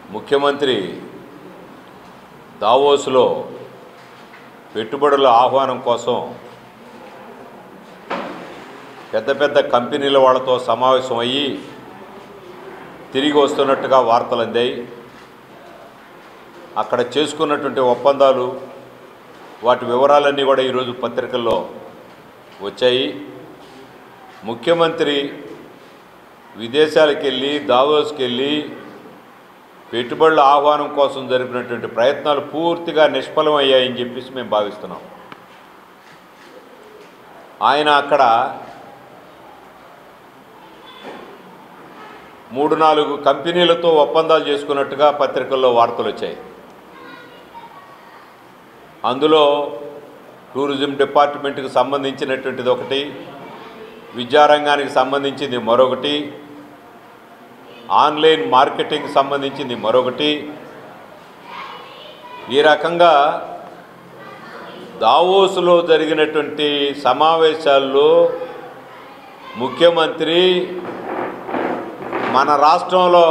ముఖ్యమంత్రి దావోస్లో పెట్టుబడుల ఆహ్వానం కోసం పెద్ద పెద్ద కంపెనీల వాళ్ళతో సమావేశం అయ్యి తిరిగి వస్తున్నట్టుగా వార్తలు అందాయి అక్కడ చేసుకున్నటువంటి ఒప్పందాలు వాటి వివరాలన్నీ కూడా ఈరోజు పత్రికల్లో వచ్చాయి ముఖ్యమంత్రి విదేశాలకు వెళ్ళి దావోస్కి వెళ్ళి పెట్టుబడుల ఆహ్వానం కోసం జరిపినటువంటి ప్రయత్నాలు పూర్తిగా నిష్ఫలమయ్యాయని చెప్పేసి మేము భావిస్తున్నాం ఆయన అక్కడ మూడు నాలుగు కంపెనీలతో ఒప్పందాలు చేసుకున్నట్టుగా పత్రికల్లో వార్తలు వచ్చాయి అందులో టూరిజం డిపార్ట్మెంట్కి సంబంధించినటువంటిది ఒకటి విద్యారంగానికి సంబంధించింది మరొకటి ఆన్లైన్ మార్కెటింగ్ సంబంధించింది మరొకటి ఈ రకంగా దావోస్లో జరిగినటువంటి సమావేశాల్లో ముఖ్యమంత్రి మన రాష్ట్రంలో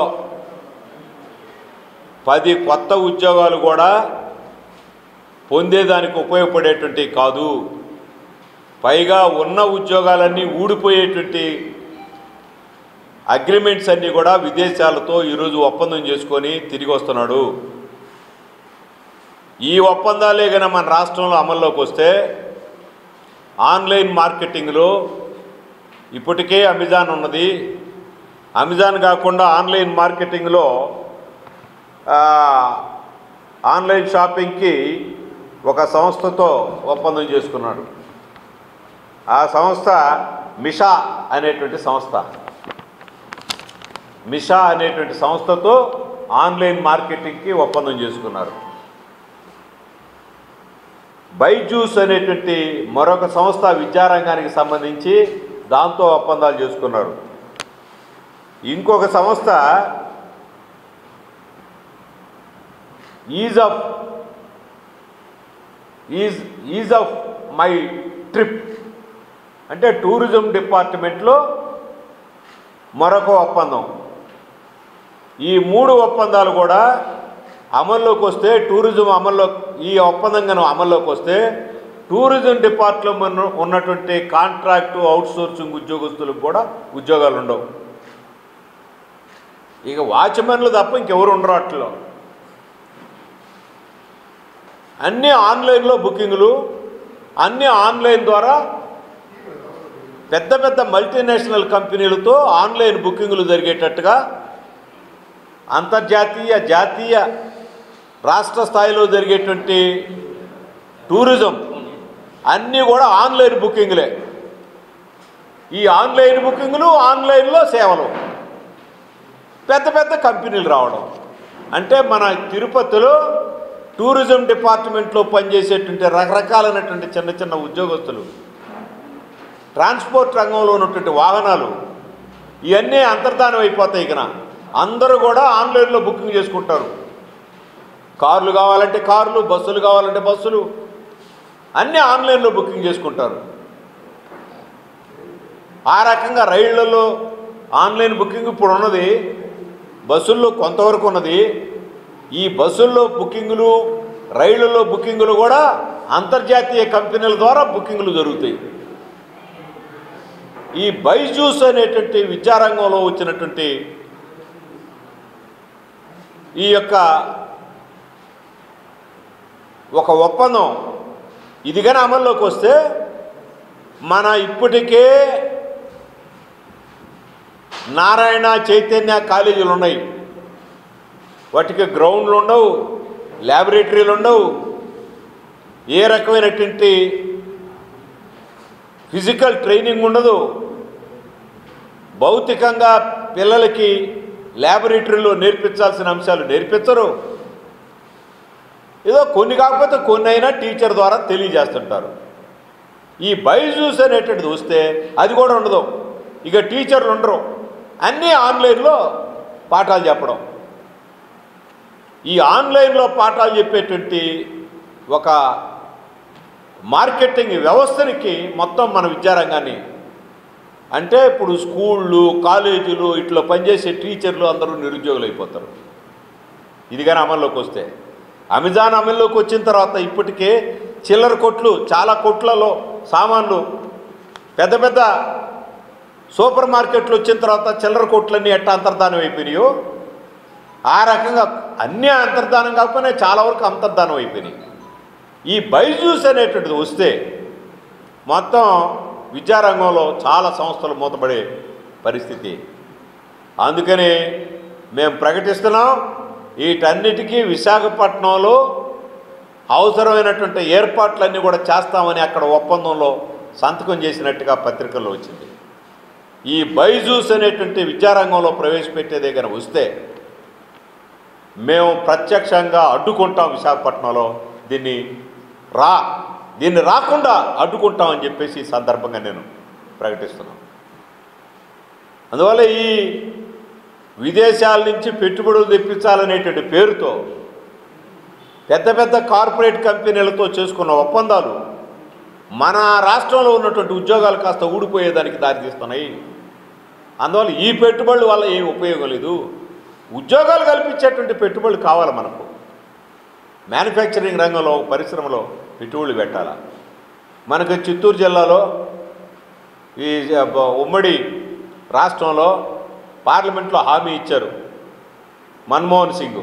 పది కొత్త ఉద్యోగాలు కూడా పొందేదానికి ఉపయోగపడేటువంటి కాదు పైగా ఉన్న ఉద్యోగాలన్నీ ఊడిపోయేటువంటి అగ్రిమెంట్స్ అన్నీ కూడా విదేశాలతో ఈరోజు ఒప్పందం చేసుకొని తిరిగి వస్తున్నాడు ఈ ఒప్పందాలే కనుక మన రాష్ట్రంలో అమల్లోకి వస్తే ఆన్లైన్ మార్కెటింగ్లో ఇప్పటికే అమెజాన్ ఉన్నది అమెజాన్ కాకుండా ఆన్లైన్ మార్కెటింగ్లో ఆ, ఆన్లైన్ షాపింగ్కి ఒక సంస్థతో ఒప్పందం చేసుకున్నాడు ఆ సంస్థ మిషా అనేటువంటి సంస్థ మిషా అనేటువంటి సంస్థతో ఆన్లైన్ మార్కెటింగ్కి ఒప్పందం చేసుకున్నారు బైజూస్ అనేటువంటి మరొక సంస్థ విద్యారంగానికి సంబంధించి దాంతో ఒప్పందాలు చేసుకున్నారు ఇంకొక సంస్థ ease of ease ease of my trip అంటే టూరిజం డిపార్ట్మెంట్లో మరొక ఒప్పందం ఈ మూడు ఒప్పందాలు కూడా అమల్లోకి వస్తే టూరిజం అమల్లో ఈ ఒప్పందం కనుక అమల్లోకి వస్తే టూరిజం డిపార్ట్మెంట్ ఉన్నటువంటి కాంట్రాక్టు అవుట్సోర్సింగ్ ఉద్యోగస్తులకు కూడా ఉద్యోగాలు ఉండవు ఇక వాచ్మెన్లు తప్ప ఇంకెవరు ఉండరు వాటిలో అన్నీ ఆన్లైన్లో బుకింగ్లు అన్నీ ఆన్లైన్ ద్వారా పెద్ద పెద్ద మల్టీనేషనల్ కంపెనీలతో ఆన్లైన్ బుకింగ్లు జరిగేటట్టుగా అంతర్జాతీయ జాతీయ రాష్ట్ర స్థాయిలో జరిగేటువంటి టూరిజం అన్నీ కూడా ఆన్లైన్ బుకింగ్లే ఈ ఆన్లైన్ బుకింగ్లు ఆన్లైన్లో సేవలు పెద్ద పెద్ద కంపెనీలు రావడం అంటే మన తిరుపతిలో టూరిజం డిపార్ట్మెంట్లో పనిచేసేటువంటి రకరకాలైనటువంటి చిన్న చిన్న ఉద్యోగస్తులు ట్రాన్స్పోర్ట్ రంగంలో ఉన్నటువంటి వాహనాలు ఇవన్నీ అంతర్ధానం అయిపోతాయి ఇకన అందరూ కూడా ఆన్లైన్లో బుకింగ్ చేసుకుంటారు కార్లు కావాలంటే కార్లు బస్సులు కావాలంటే బస్సులు అన్నీ ఆన్లైన్లో బుకింగ్ చేసుకుంటారు ఆ రకంగా రైళ్లలో ఆన్లైన్ బుకింగ్ ఇప్పుడు ఉన్నది బస్సుల్లో కొంతవరకు ఉన్నది ఈ బస్సుల్లో బుకింగులు రైళ్లలో బుకింగులు కూడా అంతర్జాతీయ కంపెనీల ద్వారా బుకింగులు జరుగుతాయి ఈ బైజూస్ అనేటువంటి విద్యారంగంలో వచ్చినటువంటి ఈ యొక్క ఒక ఒప్పందం ఇది కానీ అమల్లోకి వస్తే మన ఇప్పటికే నారాయణ చైతన్య కాలేజీలు ఉన్నాయి వాటికి గ్రౌండ్లు ఉండవు ల్యాబొరేటరీలు ఉండవు ఏ రకమైనటువంటి ఫిజికల్ ట్రైనింగ్ ఉండదు భౌతికంగా పిల్లలకి ల్యాబొరేటరీలో నేర్పించాల్సిన అంశాలు నేర్పించరు ఏదో కొన్ని కాకపోతే కొన్ని అయినా టీచర్ ద్వారా తెలియజేస్తుంటారు ఈ బైజూస్ అనేటువంటిది వస్తే అది కూడా ఉండదు ఇక టీచర్లు ఉండరు అన్నీ ఆన్లైన్లో పాఠాలు చెప్పడం ఈ ఆన్లైన్లో పాఠాలు చెప్పేటువంటి ఒక మార్కెటింగ్ వ్యవస్థనికి మొత్తం మన విద్యారంగాన్ని అంటే ఇప్పుడు స్కూళ్ళు కాలేజీలు ఇట్లా పనిచేసే టీచర్లు అందరూ నిరుద్యోగులు అయిపోతారు ఇది కానీ అమల్లోకి వస్తే అమెజాన్ అమల్లోకి వచ్చిన తర్వాత ఇప్పటికే చిల్లర కొట్లు చాలా కొట్లలో సామాన్లు పెద్ద పెద్ద సూపర్ మార్కెట్లు వచ్చిన తర్వాత చిల్లర కొట్లన్నీ ఎట్ట అంతర్ధానం అయిపోయినాయో ఆ రకంగా అన్నీ అంతర్ధానం కాకపోయినా చాలా వరకు అంతర్ధానం అయిపోయినాయి ఈ బైజూస్ అనేటువంటిది వస్తే మొత్తం విద్యారంగంలో చాలా సంస్థలు మూతపడే పరిస్థితి అందుకని మేము ప్రకటిస్తున్నాం వీటన్నిటికీ విశాఖపట్నంలో అవసరమైనటువంటి ఏర్పాట్లన్నీ కూడా చేస్తామని అక్కడ ఒప్పందంలో సంతకం చేసినట్టుగా పత్రికల్లో వచ్చింది ఈ బైజూస్ అనేటువంటి విద్యారంగంలో ప్రవేశపెట్టేదే కనుక వస్తే మేము ప్రత్యక్షంగా అడ్డుకుంటాం విశాఖపట్నంలో దీన్ని రా దీన్ని రాకుండా అడ్డుకుంటామని చెప్పేసి ఈ సందర్భంగా నేను ప్రకటిస్తున్నాను అందువల్ల ఈ విదేశాల నుంచి పెట్టుబడులు తెప్పించాలనేటువంటి పేరుతో పెద్ద పెద్ద కార్పొరేట్ కంపెనీలతో చేసుకున్న ఒప్పందాలు మన రాష్ట్రంలో ఉన్నటువంటి ఉద్యోగాలు కాస్త ఊడిపోయేదానికి దారితీస్తున్నాయి అందువల్ల ఈ పెట్టుబడుల వల్ల ఏం ఉపయోగం లేదు ఉద్యోగాలు కల్పించేటువంటి పెట్టుబడులు కావాలి మనకు మ్యానుఫ్యాక్చరింగ్ రంగంలో పరిశ్రమలో పెట్టుబడులు పెట్టాలా మనకు చిత్తూరు జిల్లాలో ఈ జ- ఉమ్మడి రాష్ట్రంలో పార్లమెంట్లో హామీ ఇచ్చారు మన్మోహన్ సింగ్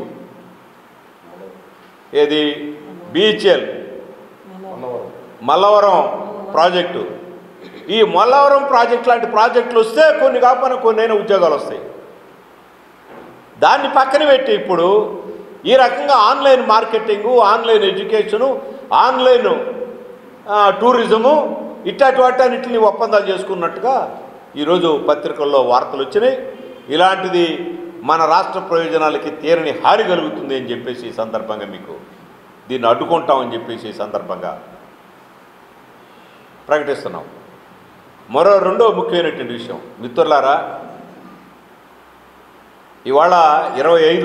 ఏది బీహెచ్ఎల్ మల్లవరం ప్రాజెక్టు ఈ మల్లవరం ప్రాజెక్ట్ లాంటి ప్రాజెక్టులు వస్తే కొన్ని కాకపోయినా కొన్నైనా ఉద్యోగాలు వస్తాయి దాన్ని పక్కన పెట్టి ఇప్పుడు ఈ రకంగా online marketing online education online ఆ, టూరిజము ఇట్లాంటి వాటన్నిటిని ఒప్పందాలు చేసుకున్నట్టుగా ఈరోజు పత్రికల్లో వార్తలు వచ్చినాయి ఇలాంటిది మన రాష్ట్ర ప్రయోజనాలకి తీరని హాని కలుగుతుంది అని చెప్పేసి ఈ సందర్భంగా మీకు దీన్ని అడ్డుకుంటామని చెప్పేసి ఈ సందర్భంగా ప్రకటిస్తున్నాం మరో రెండో ముఖ్యమైనటువంటి విషయం మిత్రులారా ఇవాళ ఇరవై ఐదు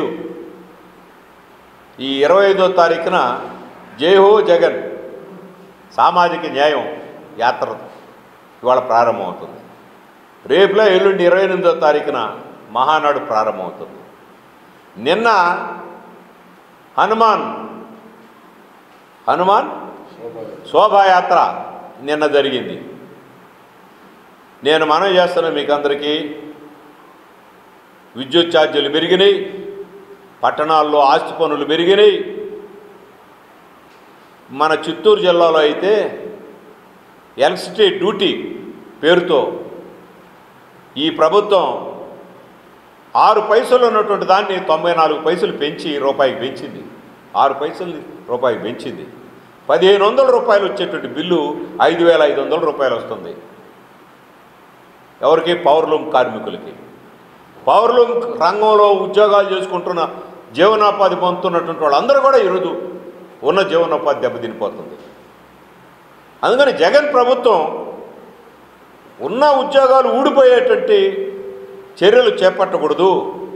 ఈ ఇరవై ఐదో తారీఖున జై హో జగన్ సామాజిక న్యాయం యాత్ర ఇవాళ ప్రారంభమవుతుంది రేపులో ఎల్లుండి ఇరవై ఎనిమిదో తారీఖున మహానాడు ప్రారంభమవుతుంది నిన్న హనుమాన్ హనుమాన్ శోభాయాత్ర నిన్న జరిగింది నేను మనవి చేస్తున్నా మీకు అందరికీ విద్యుత్ ఛార్జీలు పెరిగినాయి పట్టణాల్లో ఆస్తి పనులు పెరిగినాయి మన చిత్తూరు జిల్లాలో అయితే ఎలక్ట్రిసిటీ డ్యూటీ పేరుతో ఈ ప్రభుత్వం ఆరు పైసలు ఉన్నటువంటి దాన్ని తొంభై నాలుగు పైసలు పెంచి రూపాయికి పెంచింది ఆరు పైసలు రూపాయికి పెంచింది పదిహేను వందల రూపాయలు వచ్చేటువంటి బిల్లు ఐదు వేల ఐదు వందల రూపాయలు వస్తుంది ఎవరికి పవర్లూమ్ కార్మికులకి పవర్లూమ్ రంగంలో ఉద్యోగాలు చేసుకుంటున్న జీవనోపాధి పొందుతున్నటువంటి వాళ్ళందరూ కూడా ఈరోజు ఉన్న జీవనోపాధి దెబ్బతినిపోతుంది అందుకని జగన్ ప్రభుత్వం ఉన్న ఉద్యోగాలు ఊడిపోయేటువంటి చర్యలు చేపట్టకూడదు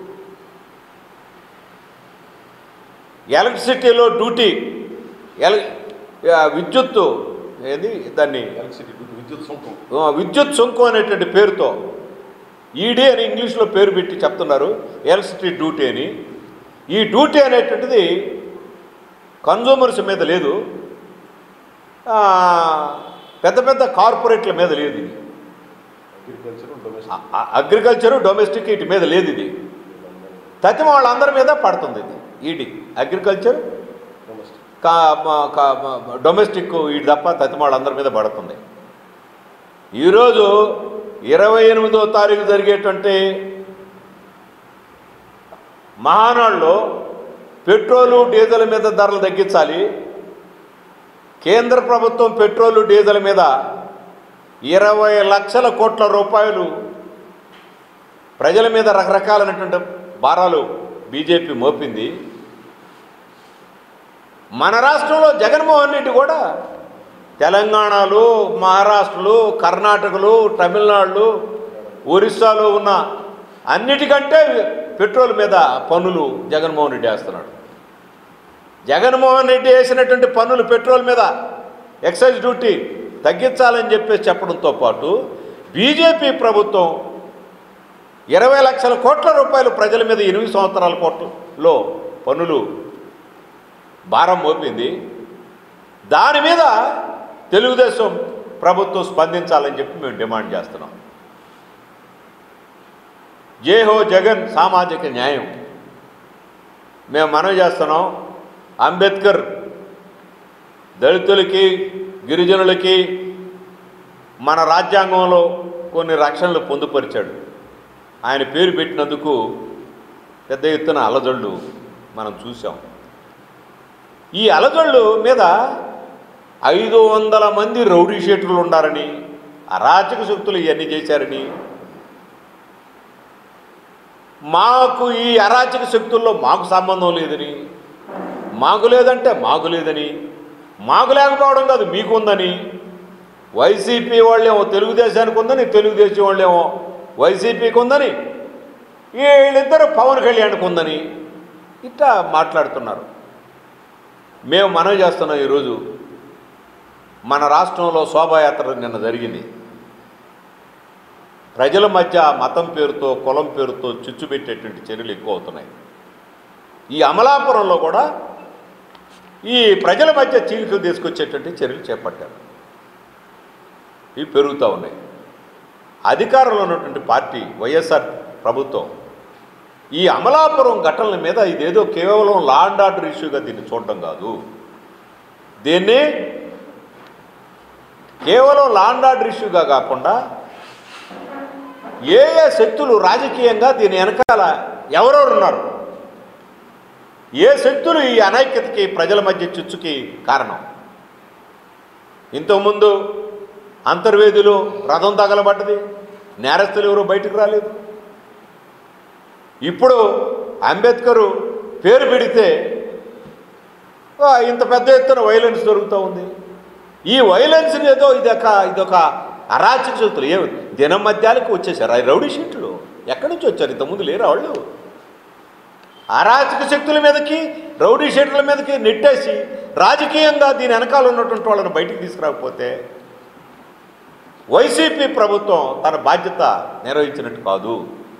ఎలక్ట్రిసిటీలో డ్యూటీ ఎల ఆ, విద్యుత్తు ఏది దాన్ని ఎలక్ట్రిసిటీ విద్యుత్ సుంకం ఆ, విద్యుత్ సుంకం అనేటువంటి పేరుతో ఈడీ అని ఇంగ్లీష్లో పేరు పెట్టి చెప్తున్నారు ఎలక్ట్రిసిటీ డ్యూటీ అని ఈ డ్యూటీ అనేటువంటిది కన్జూమర్స్ మీద లేదు ఆ, పెద్ద పెద్ద కార్పొరేట్ల మీద లేదు ఇది అగ్రికల్చర్ డొమెస్టిక్ అ- అ- అగ్రికల్చరు డొమెస్టిక్ వీటి మీద లేదు ఇది తత్తిమ వాళ్ళందరి మీద పడుతుంది ఇది ఈడీ అగ్రికల్చర్ డొమెస్టిక్ కా మ- కా- మ- డొమెస్టిక్ వీటి తప్ప తత్తిమ వాళ్ళందరి మీద పడుతుంది ఈరోజు ఇరవై ఎనిమిదో తారీఖు జరిగేటువంటి మహానాడులో పెట్రోలు డీజిల్ మీద ధరలు తగ్గించాలి కేంద్ర ప్రభుత్వం పెట్రోలు డీజిల్ మీద ఇరవై లక్షల కోట్ల రూపాయలు ప్రజల మీద రకరకాలైనటువంటి భారాలు బీజేపీ మోపింది మన రాష్ట్రంలో జగన్మోహన్ రెడ్డి కూడా తెలంగాణలో మహారాష్ట్రలో కర్ణాటకలో తమిళనాడులో ఒరిస్సాలో ఉన్న అన్నిటికంటే పెట్రోల్ మీద పన్నులు జగన్మోహన్ రెడ్డి వేస్తున్నాడు జగన్మోహన్ రెడ్డి వేసినటువంటి పన్నులు పెట్రోల్ మీద ఎక్సైజ్ డ్యూటీ తగ్గించాలని చెప్పేసి చెప్పడంతో పాటు బీజేపీ ప్రభుత్వం ఇరవై లక్షల కోట్ల రూపాయలు ప్రజల మీద ఎనిమిది సంవత్సరాల కోట్లలో పన్నులు భారం మోపింది దాని మీద తెలుగుదేశం ప్రభుత్వం స్పందించాలని చెప్పి మేము డిమాండ్ చేస్తున్నాం జై హో జగన్ సామాజిక న్యాయం మేము మనవి చేస్తున్నాం అంబేద్కర్ దళితులకి గిరిజనులకి మన రాజ్యాంగంలో కొన్ని రక్షణలు పొందుపరిచాడు ఆయన పేరు పెట్టినందుకు పెద్ద ఎత్తున అలజళ్ళు మనం చూసాం ఈ అలజళ్ళు మీద ఐదు వందల మంది రౌడీ షీటర్లు ఉండారని అరాచక శక్తులు ఇవన్నీ చేశారని మాకు ఈ అరాచక శక్తుల్లో మాకు సంబంధం లేదని మాకు లేదంటే మాకు లేదని మాకు లేకపోవడం కాదు మీకు ఉందని వైసీపీ వాళ్ళేమో తెలుగుదేశానికి ఉందని తెలుగుదేశం వాళ్ళేమో వైసీపీకి ఉందని వీళ్ళిద్దరు పవన్ కళ్యాణ్కి ఉందని ఇట్లా మాట్లాడుతున్నారు మేము మనవి చేస్తున్నాం ఈరోజు మన రాష్ట్రంలో శోభాయాత్ర నిన్న జరిగింది ప్రజల మధ్య మతం పేరుతో కులం పేరుతో చిచ్చు పెట్టేటువంటి చర్యలు ఎక్కువ అవుతున్నాయి ఈ అమలాపురంలో కూడా ఈ ప్రజల మధ్య చీలికలు తీసుకొచ్చేటువంటి చర్యలు చేపట్టారు ఇవి పెరుగుతూ ఉన్నాయి అధికారంలో ఉన్నటువంటి పార్టీ వైఎస్ఆర్ ప్రభుత్వం ఈ అమలాపురం ఘటనల మీద ఇదేదో కేవలం లా అండ్ ఆర్డర్ ఇష్యూగా దీన్ని చూడడం కాదు దీన్ని కేవలం లా అండ్ ఆర్డర్ ఇష్యూగా కాకుండా ఏ ఏ శక్తులు రాజకీయంగా దీని వెనకాల ఎవరెవరు ఉన్నారు ఏ శక్తులు ఈ అనైక్యతకి ప్రజల మధ్య చిచ్చుకి కారణం ఇంతకుముందు అంతర్వేదిలో రథం తగలబడ్డది నేరస్తులు ఎవరు బయటకు రాలేదు ఇప్పుడు అంబేద్కర్ పేరు పెడితే ఆ, ఇంత పెద్ద ఎత్తున వైలెన్స్ జరుగుతూ ఉంది ఈ వైలెన్స్ ఏదో ఇదొక ఇదొక అరాచక శక్తులు ఏ దినం మధ్యాలకు వచ్చేసారు ఆ రౌడీ షీట్లు ఎక్కడి నుంచి వచ్చారు ఇంతకుముందు లేరు వాళ్ళు అరాచక శక్తుల మీదకి రౌడీ షీట్ల మీదకి నెట్టేసి రాజకీయంగా దీని వెనకాల ఉన్నటువంటి వాళ్ళని బయటికి తీసుకురాకపోతే వైసీపీ ప్రభుత్వం తన బాధ్యత నిర్వహించినట్టు కాదు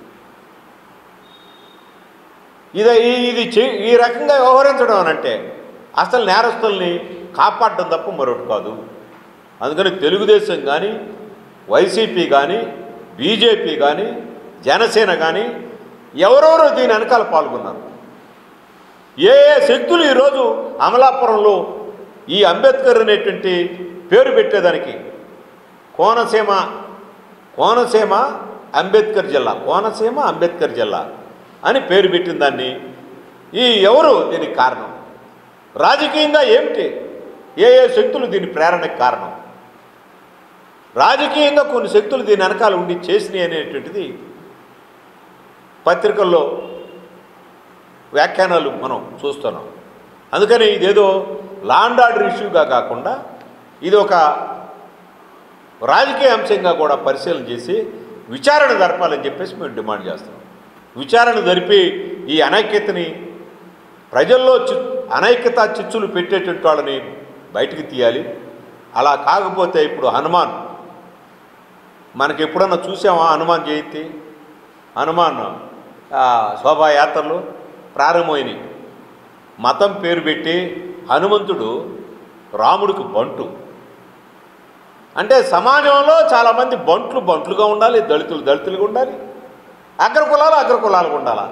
ఇది ఈ- ఇది చే- ఈ రకంగా వ్యవహరించడం అని అంటే అసలు నేరస్తుల్ని కాపాడడం తప్ప మరొకటి కాదు అందుకని తెలుగుదేశం కానీ వైసీపీ కానీ బీజేపీ కానీ జనసేన కానీ ఎవరెవరో దీని వెనకాల పాల్గొన్నారు ఏ ఏ శక్తులు ఈరోజు అమలాపురంలో ఈ అంబేద్కర్ అనేటువంటి పేరు పెట్టేదానికి కోనసీమ కోనసీమ అంబేద్కర్ జిల్లా కోనసీమ అంబేద్కర్ జిల్లా అని పేరు పెట్టిన దాన్ని ఈ ఎవరు దీనికి కారణం రాజకీయంగా ఏమిటి ఏ ఏ శక్తులు దీని ప్రేరణకు కారణం రాజకీయంగా కొన్ని శక్తులు దీని వెనకాల ఉండి చేసినాయి అనేటువంటిది పత్రికల్లో వ్యాఖ్యానాలు మనం చూస్తున్నాం అందుకని ఇదేదో లాండ్ ఆర్డర్ ఇష్యూగా కాకుండా ఇది ఒక రాజకీయ అంశంగా కూడా పరిశీలన చేసి విచారణ జరపాలని చెప్పేసి మేము డిమాండ్ చేస్తున్నాం విచారణ జరిపి ఈ అనైక్యతని ప్రజల్లో చి అనైక్యత చిచ్చులు పెట్టేటువంటి వాళ్ళని బయటికి తీయాలి అలా కాకపోతే ఇప్పుడు హనుమాన్ మనకి ఎప్పుడన్నా చూసామా హనుమాన్ జయంతి హనుమాన్ ఆ, శోభాయాత్రలు ప్రారంభమైనవి మతం పేరు పెట్టి హనుమంతుడు రాముడికి బంటు అంటే సమాజంలో చాలామంది బంట్లు బంట్లుగా ఉండాలి దళితులు దళితులుగా ఉండాలి అగ్రకులాలు అగ్రకులాలుగా ఉండాలా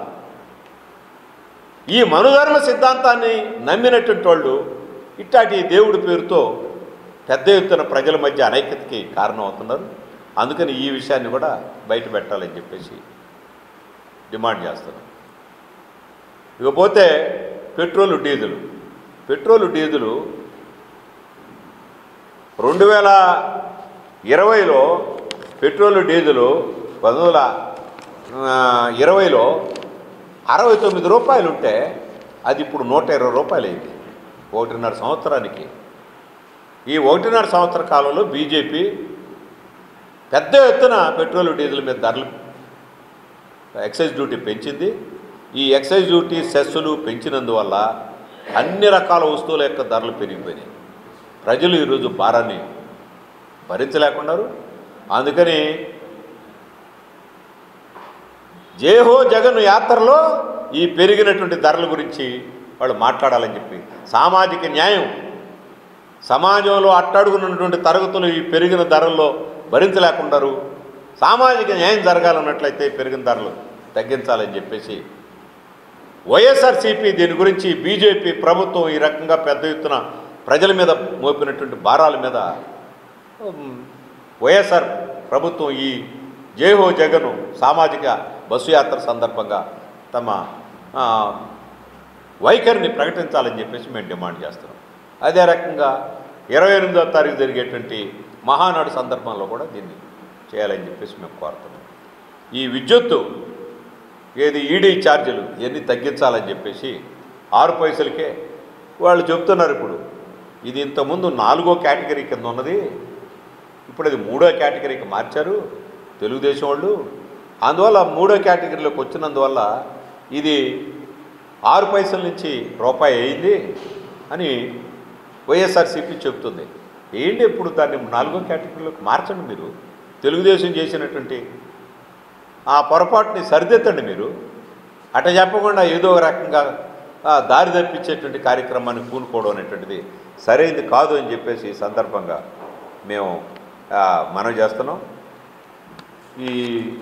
ఈ మనుధర్మ సిద్ధాంతాన్ని నమ్మినటువంటి వాళ్ళు ఇట్లాంటి దేవుడి పేరుతో పెద్ద ఎత్తున ప్రజల మధ్య అనైక్యతకి కారణం అవుతున్నారు అందుకని ఈ విషయాన్ని కూడా బయట పెట్టాలని చెప్పేసి డిమాండ్ చేస్తున్నాం ఇకపోతే పెట్రోలు డీజిల్ పెట్రోలు డీజిలు రెండు వేల ఇరవైలో పెట్రోల్ డీజిల్ పంతొమ్మిది వందల ఆ, ఇరవైలో అరవై తొమ్మిది రూపాయలు ఉంటే అది ఇప్పుడు నూట ఇరవై రూపాయలు అయింది ఒకటిన్నర సంవత్సరానికి ఈ ఒకటిన్నర సంవత్సర కాలంలో బీజేపీ పెద్ద ఎత్తున పెట్రోల్ డీజిల్ మీద ధరలు ఎక్సైజ్ డ్యూటీ పెంచింది ఈ ఎక్సైజ్ డ్యూటీ సెస్సులు పెంచినందువల్ల అన్ని రకాల వస్తువుల యొక్క ధరలు పెరిగిపోయినాయి ప్రజలు ఈరోజు భారాన్ని భరించలేకున్నారు అందుకని జేహో జగన్ యాత్రలో ఈ పెరిగినటువంటి ధరల గురించి వాళ్ళు మాట్లాడాలని చెప్పి సామాజిక న్యాయం సమాజంలో అట్టడుగున్నటువంటి తరగతులు ఈ పెరిగిన ధరల్లో భరించలేకుండారు సామాజిక న్యాయం జరగాలన్నట్లయితే పెరిగిన ధరలు తగ్గించాలని చెప్పేసి వైఎస్ఆర్సీపీ దీని గురించి బీజేపీ ప్రభుత్వం ఈ రకంగా పెద్ద ఎత్తున ప్రజల మీద మోపినటువంటి భారాల మీద ఉమ్, వైఎస్ఆర్ ప్రభుత్వం ఈ జయహో జగను సామాజిక బస్సు యాత్ర సందర్భంగా తమ ఆ, వైఖరిని ప్రకటించాలని చెప్పేసి మేము డిమాండ్ చేస్తున్నాం అదే రకంగా ఇరవై ఎనిమిదో తారీఖు జరిగేటువంటి మహానాడు సందర్భంలో కూడా దీన్ని చేయాలని చెప్పేసి మేము కోరుతున్నాం ఈ విద్యుత్తు ఏది ఈడీ ఛార్జీలు ఇవన్నీ తగ్గించాలని చెప్పేసి ఆరు పైసలకే వాళ్ళు చెప్తున్నారు ఇప్పుడు ఇది ఇంతకుముందు నాలుగో కేటగిరీ కింద ఉన్నది ఇప్పుడు అది మూడో కేటగిరీకి మార్చారు తెలుగుదేశం వాళ్ళు అందువల్ల మూడో కేటగిరీలోకి వచ్చినందువల్ల ఇది ఆరు పైసల నుంచి రూపాయి అయింది అని వైఎస్ఆర్సీపీ చెబుతుంది ఏంటి ఇప్పుడు దాన్ని నాలుగో కేటగిరీలోకి మార్చండి మీరు తెలుగుదేశం చేసినటువంటి ఆ పొరపాటుని సరిదిద్దండి మీరు అట చెప్పకుండా ఏదో ఒక రకంగా ఆ, దారి తప్పించేటువంటి కార్యక్రమాన్ని పూనుకోవడం అనేటువంటిది సరైనది కాదు అని చెప్పేసి ఈ సందర్భంగా మేము ఆ, మనం చేస్తున్నాం ఈ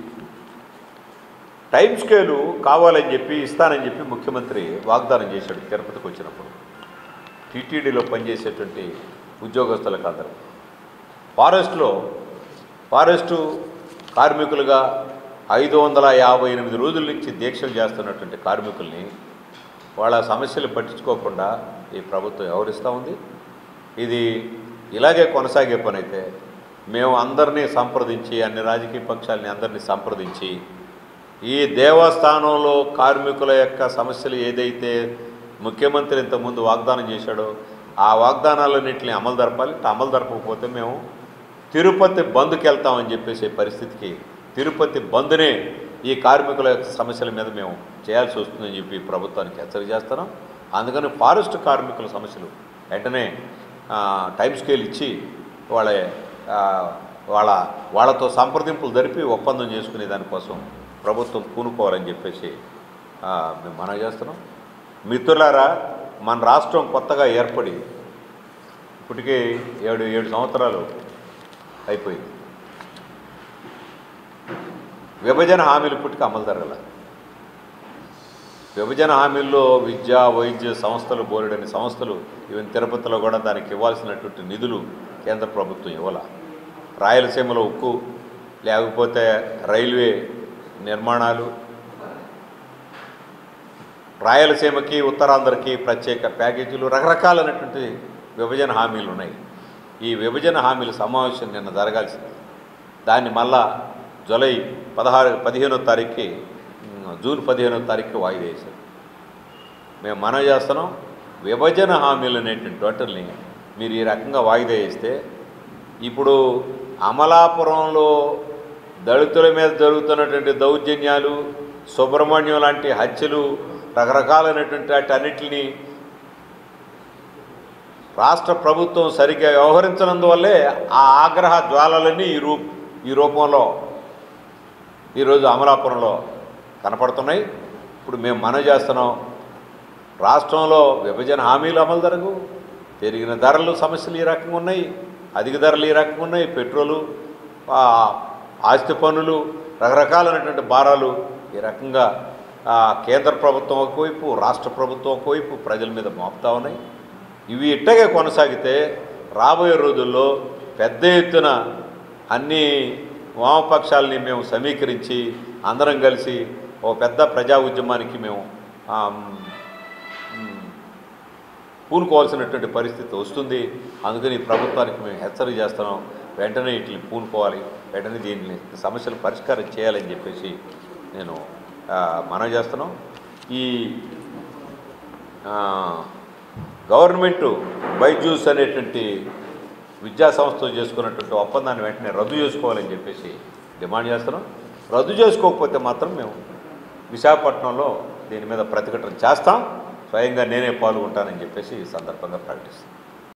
టైం స్కేలు కావాలని చెప్పి ఇస్తానని చెప్పి ముఖ్యమంత్రి వాగ్దానం చేశాడు తిరుపతికి వచ్చినప్పుడు టీటీడీలో పనిచేసేటువంటి ఉద్యోగస్తులకు అందరూ ఫారెస్ట్లో ఫారెస్టు కార్మికులుగా ఐదు వందల యాభై ఎనిమిది రోజుల నుంచి దీక్షలు చేస్తున్నటువంటి కార్మికుల్ని వాళ్ళ సమస్యలు పట్టించుకోకుండా ఈ ప్రభుత్వం వ్యవహరిస్తూ ఉంది ఇది ఇలాగే కొనసాగే పని అయితే మేము అందరినీ సంప్రదించి అన్ని రాజకీయ పక్షాలని అందరినీ సంప్రదించి ఈ దేవస్థానంలో కార్మికుల యొక్క సమస్యలు ఏదైతే ముఖ్యమంత్రి ఇంతకుముందు వాగ్దానం చేశాడో ఆ వాగ్దానాలన్నింటినీ అమలు జరపాలి ఇట్లా అమలు జరపకపోతే మేము తిరుపతి బంద్కి వెళ్తామని చెప్పేసి పరిస్థితికి తిరుపతి బంద్నే ఈ కార్మికుల యొక్క సమస్యల మీద మేము చేయాల్సి వస్తుందని చెప్పి ప్రభుత్వానికి హెచ్చరిక చేస్తున్నాం అందుకని ఫారెస్ట్ కార్మికుల సమస్యలు వెంటనే ఆ, టైం స్కేల్ ఇచ్చి వాళ్ళ ఆ, వాళ్ళ వాళ్ళతో సంప్రదింపులు జరిపి ఒప్పందం చేసుకునే దానికోసం ప్రభుత్వం పూనుకోవాలని చెప్పేసి ఆ, మేము మనవి చేస్తున్నాం మిత్రులారా మన రాష్ట్రం కొత్తగా ఏర్పడి ఇప్పటికే ఏడు ఏడు సంవత్సరాలు అయిపోయింది విభజన హామీలు ఇప్పటికీ అమలు జరగల విభజన హామీల్లో విద్య వైద్య సంస్థలు బోలెడని సంస్థలు ఈవెన్ తిరుపతిలో కూడా దానికి ఇవ్వాల్సినటువంటి నిధులు కేంద్ర ప్రభుత్వం ఇవ్వాల రాయలసీమలో ఉక్కు లేకపోతే రైల్వే నిర్మాణాలు రాయలసీమకి ఉత్తరాంధ్రకి ప్రత్యేక ప్యాకేజీలు రకరకాలైనటువంటి విభజన హామీలు ఉన్నాయి ఈ విభజన హామీల సమావేశం నిన్న జరగాల్సింది దాన్ని మళ్ళా జూలై పదహారు పదిహేనో తారీఖుకి ఉమ్, జూన్ పదిహేనో తారీఖుకి వాయిదా వేశారు మేము మనం చేస్తున్నాం విభజన హామీలు అనేటువంటి వాటిని మీరు ఈ రకంగా వాయిదా వేస్తే ఇప్పుడు అమలాపురంలో దళితుల మీద జరుగుతున్నటువంటి దౌర్జన్యాలు సుబ్రహ్మణ్యం లాంటి హత్యలు రకరకాలైనటువంటి వాటన్నిటిని రాష్ట్ర ప్రభుత్వం సరిగ్గా వ్యవహరించనందువల్లే ఆ ఆగ్రహ జ్వాలలన్నీ ఈ రూ ఈ రూపంలో ఈరోజు అమలాపురంలో కనపడుతున్నాయి ఇప్పుడు మేము మనవి చేస్తున్నాం రాష్ట్రంలో విభజన హామీలు అమలు జరగవు పెరిగిన ధరలు సమస్యలు ఈ రకంగా ఉన్నాయి అధిక ధరలు ఈ రకంగా ఉన్నాయి పెట్రోలు ఆ, ఆస్తి పన్నులు రకరకాలైనటువంటి భారాలు ఈ రకంగా ఆ, కేంద్ర ప్రభుత్వం ఒకవైపు రాష్ట్ర ప్రభుత్వం ఒకవైపు ప్రజల మీద మోపుతా ఉన్నాయి ఇవి ఇట్టగే కొనసాగితే రాబోయే రోజుల్లో పెద్ద ఎత్తున అన్ని వామపక్షాలని మేము సమీకరించి అందరం కలిసి ఓ పెద్ద ప్రజా ఉద్యమానికి మేము ఆ, మ్, పూనుకోవాల్సినటువంటి పరిస్థితి వస్తుంది అందుకని ఈ ప్రభుత్వానికి మేము హెచ్చరిక చేస్తున్నాం వెంటనే వీటిని పూనుకోవాలి వెంటనే దీన్ని సమస్యలు పరిష్కారం చేయాలని చెప్పేసి నేను ఆ, మనవి చేస్తున్నాం ఈ ఆ, గవర్నమెంటు బైజూస్ అనేటువంటి విద్యా సంస్థలు చేసుకున్నటువంటి ఒప్పందాన్ని వెంటనే రద్దు చేసుకోవాలని చెప్పేసి డిమాండ్ చేస్తున్నాం రద్దు చేసుకోకపోతే మాత్రం మేము విశాఖపట్నంలో దీని మీద ప్రతిఘటన చేస్తాం స్వయంగా నేనే పాల్గొంటానని చెప్పేసి ఈ సందర్భంగా ప్రకటిస్తాం